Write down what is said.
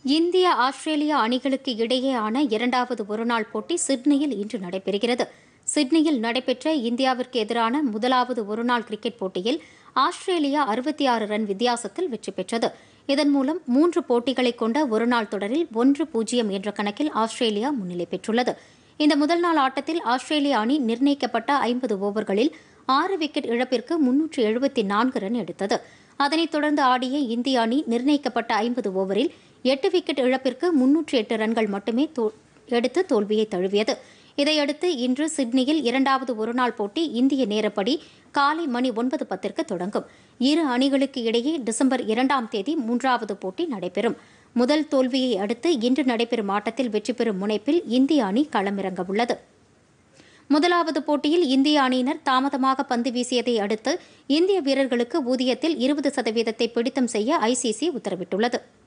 India Australia அணிகளுக்கு இடையேயான இரண்டாவது ஒருநாள் போட்டி சிட்னியில் இன்று நடைபெறுகிறது சிட்னியில் நடைபெற்ற இந்தியாவிற்கு எதிரான முதலாவது ஒருநாள் கிரிக்கெட் போட்டியில் ஆஸ்திரேலியா அறுபத்தி ஆறு ரன் வித்தியாசத்தில் வெற்றி பெற்றது இதன் மூலம் மூன்று போட்டிகளை கொண்ட ஒருநாள் தொடரில் ஒன்று பூஜ்ஜியம் என்ற கணக்கில் ஆஸ்திரேலியா முன்னிலை பெற்றுள்ளது இந்த முதல் நாள் ஆட்டத்தில் ஆஸ்திரேலிய அணி நிர்ணயிக்கப்பட்ட ஐம்பது ஓவர்களில் ஆறு விக்கெட் இழப்பிற்கு முன்னூற்று எழுபத்தி நான்கு ரன் எடுத்தது அதனைத் தொடர்ந்து ஆடிய இந்திய அணி நிர்ணயிக்கப்பட்ட ஐம்பது ஓவரில் எட்டு விக்கெட் இழப்பிற்கு முன்னூற்று எட்டு ரன்கள் மட்டுமே தோ- எடுத்து தோல்வியை தழுவியது இதையடுத்து இன்று சிட்னியில் இரண்டாவது ஒருநாள் போட்டி இந்திய நேரப்படி காலை மணி ஒன்பது பத்திற்கு தொடங்கும் இரு அணிகளுக்கு இடையே டிசம்பர் இரண்டாம் தேதி மூன்றாவது போட்டி நடைபெறும் முதல் தோல்வியை அடுத்து இன்று நடைபெறும் ஆட்டத்தில் வெற்றி பெறும் முனைப்பில் இந்திய அணி களமிறங்க உள்ளது முதலாவது போட்டியில் இந்திய அணியினர் தாமதமாக பந்து வீசியதை அடுத்து இந்திய வீரர்களுக்கு ஊதியத்தில் இருபது சதவீதத்தை பிடித்தம் செய்ய ஐசிசி உத்தரவிட்டுள்ளது